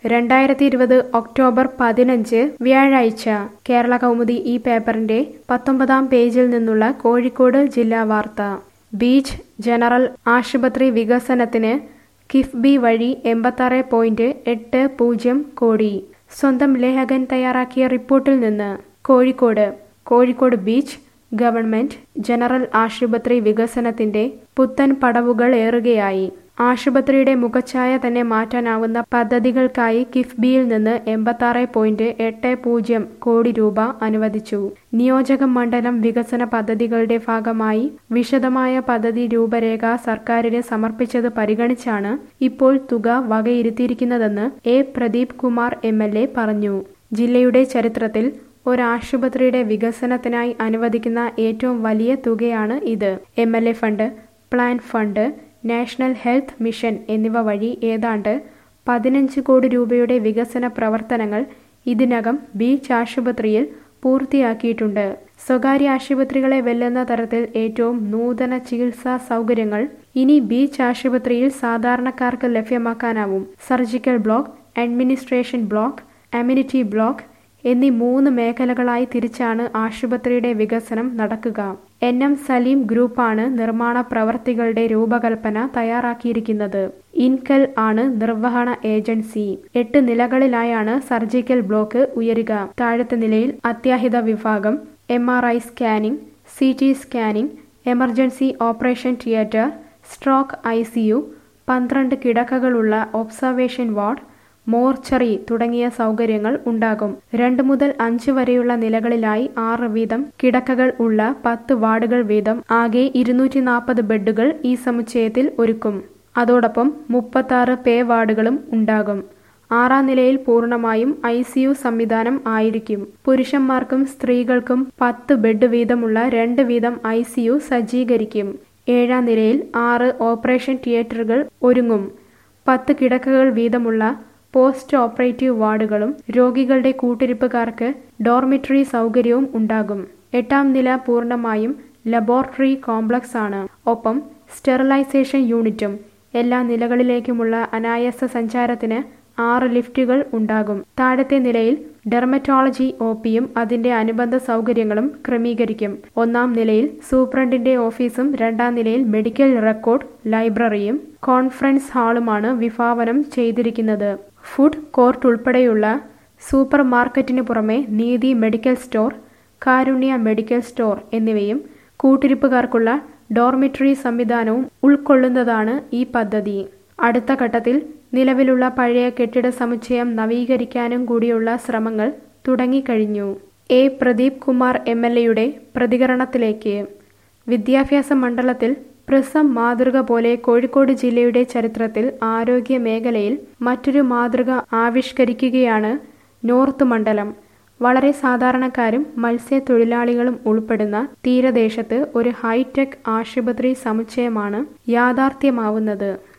രണ്ടായിരത്തി ഇരുപത് ഒക്ടോബർ പതിനഞ്ച് വ്യാഴാഴ്ച കേരള കൗമുദി ഈ പേപ്പറിന്റെ പത്തൊമ്പതാം പേജിൽ നിന്നുള്ള കോഴിക്കോട് ജില്ലാ വാർത്ത ബീച്ച് ജനറൽ ആശുപത്രി വികസനത്തിന് കിഫ്ബി വഴി എൺപത്താറ് പോയിന്റ് എട്ട് പൂജ്യം കോടി സ്വന്തം ലേഖകൻ തയ്യാറാക്കിയ റിപ്പോർട്ടിൽ നിന്ന് Kozhikode Kozhikode beach government general ആശുപത്രി വികസനത്തിന്റെ പുത്തൻ പടവുകൾ ഏറുകയായി ആശുപത്രിയുടെ മുഖച്ഛായ തന്നെ മാറ്റാനാവുന്ന പദ്ധതികൾക്കായി കിഫ്ബിയിൽ നിന്ന് എൺപത്താറ് പോയിന്റ് എട്ട് പൂജ്യം കോടി രൂപ അനുവദിച്ചു നിയോജക മണ്ഡലം വികസന പദ്ധതികളുടെ ഭാഗമായി വിശദമായ പദ്ധതി രൂപരേഖ സർക്കാരിന് സമർപ്പിച്ചത് പരിഗണിച്ചാണ് ഇപ്പോൾ തുക വകയിരുത്തിയിരിക്കുന്നതെന്ന് എ പ്രദീപ് കുമാർ എം പറഞ്ഞു ജില്ലയുടെ ചരിത്രത്തിൽ ഒരാശുപത്രിയുടെ വികസനത്തിനായി അനുവദിക്കുന്ന ഏറ്റവും വലിയ തുകയാണ് ഇത് M L A fund plan fund national health mission എന്നിവ വഴി ഏതാണ്ട് പതിനഞ്ച് കോടി രൂപയുടെ വികസന പ്രവർത്തനങ്ങൾ ഇതിനകം ബീച്ച് ആശുപത്രിയിൽ പൂർത്തിയാക്കിയിട്ടുണ്ട് സ്വകാര്യ ആശുപത്രികളെ വെല്ലുന്ന തരത്തിൽ ഏറ്റവും നൂതന ചികിത്സാ സൗകര്യങ്ങൾ ഇനി ബീച്ച് ആശുപത്രിയിൽ സാധാരണക്കാർക്ക് ലഭ്യമാക്കാനാവും surgical block administration block amenity block എന്നീ മൂന്ന് മേഖലകളായി തിരിച്ചാണ് ആശുപത്രിയുടെ വികസനം നടക്കുക എൻ എം സലീം ഗ്രൂപ്പാണ് നിർമ്മാണ പ്രവർത്തികളുടെ രൂപകൽപ്പന തയ്യാറാക്കിയിരിക്കുന്നത് ഇൻകൽ ആണ് നിർവഹണ ഏജൻസി എട്ട് നിലകളിലായാണ് സർജിക്കൽ ബ്ലോക്ക് ഉയരുക താഴത്തെ നിലയിൽ അത്യാഹിത വിഭാഗം M R I scanning C T scanning emergency operation theatre stroke I C U പന്ത്രണ്ട് കിടക്കകളുള്ള ഒബ്സർവേഷൻ വാർഡ് മോർച്ചറി തുടങ്ങിയ സൗകര്യങ്ങൾ ഉണ്ടാകും രണ്ട് മുതൽ അഞ്ച് വരെയുള്ള നിലകളിലായി ആറ് വീതം കിടക്കകൾ ഉള്ള പത്ത് വാർഡുകൾ വീതം ആകെ ഇരുന്നൂറ്റി നാൽപ്പത് ബെഡുകൾ ഈ സമുച്ചയത്തിൽ ഒരുക്കും അതോടൊപ്പം മുപ്പത്താറ് പേ വാർഡുകളും ഉണ്ടാകും ആറാം നിലയിൽ പൂർണ്ണമായും ഐ സിയു സംവിധാനം ആയിരിക്കും പുരുഷന്മാർക്കും സ്ത്രീകൾക്കും പത്ത് ബെഡ് വീതമുള്ള രണ്ട് വീതം ഐ സിയു സജ്ജീകരിക്കും ഏഴാം നിലയിൽ ആറ് ഓപ്പറേഷൻ തിയേറ്ററുകൾ ഒരുങ്ങും പത്ത് കിടക്കകൾ വീതമുള്ള പോസ്റ്റ് ഓപ്പറേറ്റീവ് വാർഡുകളും രോഗികളുടെ കൂട്ടിരിപ്പുകാർക്ക് ഡോർമിറ്ററി സൗകര്യവും ഉണ്ടാകും എട്ടാം നില പൂർണ്ണമായും ലബോറട്ടറി കോംപ്ലക്സ് ആണ് ഒപ്പം സ്റ്റെറിലൈസേഷൻ യൂണിറ്റും എല്ലാ നിലകളിലേക്കുമുള്ള അനായാസ സഞ്ചാരത്തിന് ആറ് ലിഫ്റ്റുകൾ ഉണ്ടാകും താഴത്തെ നിലയിൽ ഡെർമറ്റോളജി ഒ പിയും അതിന്റെ അനുബന്ധ സൗകര്യങ്ങളും ക്രമീകരിക്കും ഒന്നാം നിലയിൽ സൂപ്രണ്ടിന്റെ ഓഫീസും രണ്ടാം നിലയിൽ മെഡിക്കൽ റെക്കോർഡ് ലൈബ്രറിയും കോൺഫറൻസ് ഹാളുമാണ് വിഭാവനം ചെയ്തിരിക്കുന്നത് ഫുഡ് കോർട്ട് ഉൾപ്പെടെയുള്ള സൂപ്പർ മാർക്കറ്റിന് പുറമെ Neethi medical store Karunya medical store എന്നിവയും കൂട്ടിരിപ്പുകാർക്കുള്ള ഡോർമിറ്ററി സംവിധാനവും ഉൾക്കൊള്ളുന്നതാണ് ഈ പദ്ധതി അടുത്ത ഘട്ടത്തിൽ നിലവിലുള്ള പഴയ കെട്ടിട സമുച്ചയം നവീകരിക്കാനും കൂടിയുള്ള ശ്രമങ്ങൾ തുടങ്ങിക്കഴിഞ്ഞു A Pradeep Kumar M L എയുടെ പ്രതികരണത്തിലേക്ക് വിദ്യാഭ്യാസ മണ്ഡലത്തിൽ പ്രിസം മാതൃക പോലെ കോഴിക്കോട് ജില്ലയുടെ ചരിത്രത്തിൽ ആരോഗ്യ മേഖലയിൽ മറ്റൊരു മാതൃക ആവിഷ്കരിക്കുകയാണ് നോർത്ത് മണ്ഡലം വളരെ സാധാരണക്കാരും മത്സ്യത്തൊഴിലാളികളും ഉൾപ്പെടുന്ന തീരദേശത്ത് ഒരു ഹൈടെക് ആശുപത്രി സമുച്ചയമാണ് യാഥാർത്ഥ്യമാവുന്നത്